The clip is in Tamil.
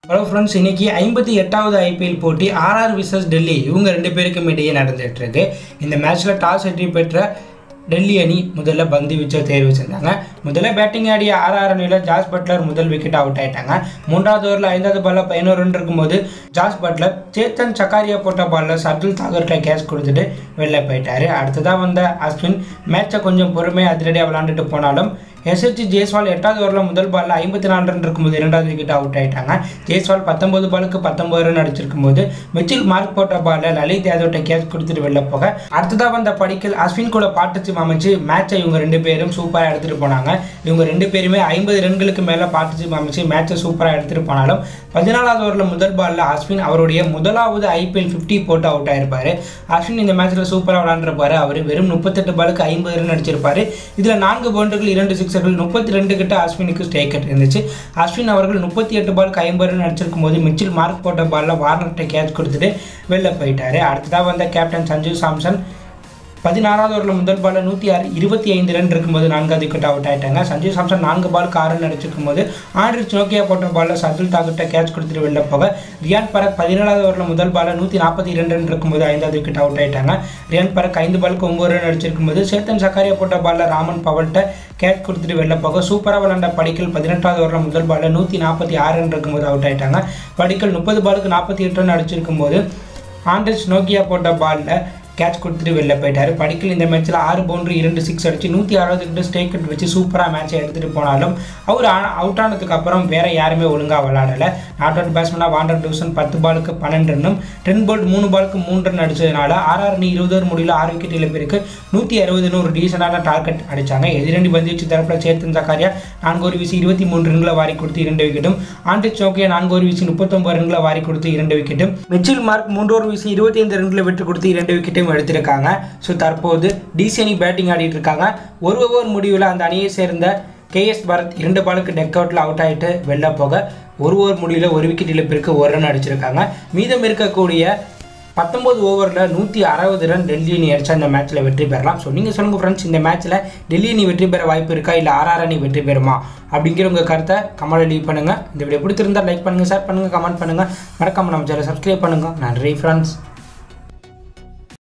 ஹலோ ஃப்ரெண்ட்ஸ் இன்னைக்கு ஐம்பத்தி எட்டாவது ஐபிஎல் போட்டி ஆர்ஆர் விசஸ் டெல்லி இவங்க ரெண்டு பேருக்கும் இடையே நடந்துட்டு இருக்கு இந்த மேட்ச்சில் டாஸ் வெற்றி பெற்ற டெல்லி அணி முதல்ல பந்து வீச்சை தேர்வு செஞ்சாங்க முதல்ல பேட்டிங் ஆடிய ஆர்ஆர் அணியில் ஜாஸ் பட்லர் முதல் விக்கெட் அவுட் ஆயிட்டாங்க மூன்றாவது ஓவரில் ஐந்தாவது பால்ல பதினோரு ரன் இருக்கும்போது ஜாஸ் பட்லர் சேத்தன் சக்காரியா போட்ட பால்ல சர்துல் தாகர்கிட்ட கேட்ச் கொடுத்துட்டு வெளில போயிட்டாரு அடுத்ததாக வந்த அஸ்வின் மேட்சை கொஞ்சம் பொறுமையாக அதிரடியாக விளாண்டுட்டு போனாலும் எஸ்எஸ்சி ஜெய்ஸ்வால் எட்டாவது ஓவரில் முதல் பால்ல ஐம்பத்தி நாலு ரன் இருக்கும்போது இரண்டாவது விக்கெட் அவுட் ஆயிட்டாங்க ஜெய்ஸ்வால் பத்தொன்பது பாலுக்கு பத்தொன்பது ரன் அடிச்சிருக்கும் போது மிச்சில் மார்க் போட்ட பால்ல லலித் யாதவ்ட்ட கேட்ச் கொடுத்துட்டு வெளில போக அடுத்ததாக வந்த படிக்கல் அஸ்வின் கூட பார்ட்னர்ஷிப் அமைச்சு மேட்சை இவங்க ரெண்டு பேரும் சூப்பராக எடுத்துகிட்டு போனாங்க இவங்க ரெண்டு பேருமே ஐம்பது ரன்களுக்கு மேலே பார்ட்னர்ஷிப் அமைச்சு மேட்சை சூப்பராக எடுத்துகிட்டு போனாலும் பதினாலாவது ஓவரில் முதல் பால்ல அஸ்வின் அவருடைய முதலாவது ஐபிஎல் ஃபிஃப்டி போட்டு அவுட் ஆயிருப்பாரு அஸ்வின் இந்த மேட்ச்சில் சூப்பராக விளாண்டுருப்பாரு அவர் வெறும் முப்பத்தெட்டு பாலுக்கு ஐம்பது ரன் அடிச்சிருப்பாரு இதில் நான்கு பவுண்டர்கள் இரண்டு சிக்ஸர்கள் முப்பத்தி ரெண்டு கிட்ட அஸ்வினுக்கு ஸ்டேக்கட் இருந்துச்சு அஸ்வின் அவர்கள் முப்பத்தி எட்டு பாலுக்கு ஐம்பது ரன் அடிச்சிருக்கும் போது மிச்சில் மார்க் போட்ட பாலில் வார்னர்கிட்ட கேட்ச் கொடுத்துட்டு வெளில போயிட்டாரு அடுத்ததாக வந்த கேப்டன் சஞ்சு சாம்சன் பதினாறாவது ஓவரில் முதல் பாலில் நூற்றி ஆறு இருபத்தி ஐந்து ரன் இருக்கும்போது நான்காவது விக்கெட் அவுட் ஆயிட்டாங்க சஞ்சு சாம்சன் நான்கு பாலுக்கு ஆறு ரன் அடிச்சிருக்கும் போது ஆண்ட்ரிச் நோக்கியா போட்ட பாலில் சர்துல் தாக்கிட்ட கேட்ச் கொடுத்துட்டு வெளில போக ரியான் பரக் பதினேழாவது ஓவரில் முதல் பாலில் நூற்றி நாற்பத்தி இரண்டு ரன் இருக்கும்போது ஐந்தாவது விக்கெட் அவுட் ஆயிட்டாங்க ரியான் பரக் ஐந்து பாலுக்கு ஒன்பது ரன் அடிச்சிருக்கும் போது சேத்தன் சக்காரியா போட்ட பாலில் ராமன் பவல்கிட்ட கேட்ச் கொடுத்துட்டு வெளில போக சூப்பராக விளாண்ட படிக்கல் பதினெட்டாவது ஓவரில் முதல் பாலில் நூற்றி நாற்பத்தி ஆறு ரன் இருக்கும்போது அவுட் ஆயிட்டாங்க படிக்கல் முப்பது பாலுக்கு நாற்பத்தி எட்டு ரன் அடிச்சிருக்கும் போது ஆண்ட்ரிச் நோக்கியா போட்ட பாலில் கேட்ச் கொடுத்துட்டு வெளில போயிட்டார் படிக்கல் இந்த மேட்ச்சில் ஆறு பவுண்டரி இரண்டு சிக்ஸ் அடிச்சு நூற்றி அறுபது கிட்ட ஸ்டேக் கட் வச்சு சூப்பராக மேட்சை எடுத்துகிட்டு போனாலும் அவர் அவுட் ஆனதுக்கு அப்புறம் வேற யாருமே ஒழுங்காக விளாடலை நாட் அவுட் பேட்ஸ்மனாக வாண்டர் டிவிஷன் பத்து பாலுக்கு பன்னெண்டு ரன்னும் டென் போல்ட் மூணு பாலுக்கு மூணு ரன் அடிச்சதுனால ஆர்ஆர் அணி இருபது ஓவர் முடியல ஆறு விக்கெட் இழப்பிற்கு நூற்றி அறுபதுன்னு ஒரு டீசெண்டான டார்கெட் அடிச்சாங்க எதிரணி பந்துவீச்சு தரப்பில் சேத்தன் சக்காரியா நான்கு ஒரு வீசி இருபத்தி மூன்று ரன்களை வாரி கொடுத்து இரண்டு விக்கெட்டும் ஆண்டி சோக்கியா நான்கு ஒரு வீசி முப்பத்தொம்பது ரன்களை வாரி கொடுத்து இரண்டு விக்கெட்டும் மிச்சில் மார்க் மூன்று ஓவர் வீசி இருபத்தி ஐந்து ரன்களை வெற்றி கொடுத்து இரண்டு விக்கெட்டும் எடுத்திருக்காங்க ஸோ தற்போது டிசி அணி பேட்டிங் ஆடிட்டு இருக்காங்க ஒரு ஓவர் முடிவில் அந்த அணியை சேர்ந்த கேஎஸ் பரத் இரண்டு பாலுக்கு டெக் அவுட்டில் அவுட் ஆகிட்டு வெளில போக ஒரு ஓவர் முடிவில் ஒரு விக்கெட் இழப்பிற்கு ஒரு ரன் அடிச்சிருக்காங்க மீதம் இருக்கக்கூடிய பத்தொம்பது ஓவரில் நூற்றி அறுபது ரன் டெல்லி அணி அடிச்சா இந்த மேட்ச்சில் வெற்றி பெறலாம் ஸோ நீங்கள் சொல்லுங்கள் ஃப்ரெண்ட்ஸ் இந்த மேட்ச்சில் டெல்லி அணி வெற்றி பெற வாய்ப்பு இருக்கா இல்லை ஆர்ஆர் அணி வெற்றி பெறுமா அப்படிங்கிற உங்கள் கருத்தை கமெண்ட் லீவ் பண்ணுங்கள் இந்த வீடியோ பிடிச்சிருந்தா லைக் பண்ணுங்கள் ஷேர் பண்ணுங்கள் கமெண்ட் பண்ணுங்கள் மறக்காமல் நம்ம சேனல் சப்ஸ்கிரைப் பண்ணுங்கள் நன்றி ஃப்ரெண்ட்ஸ்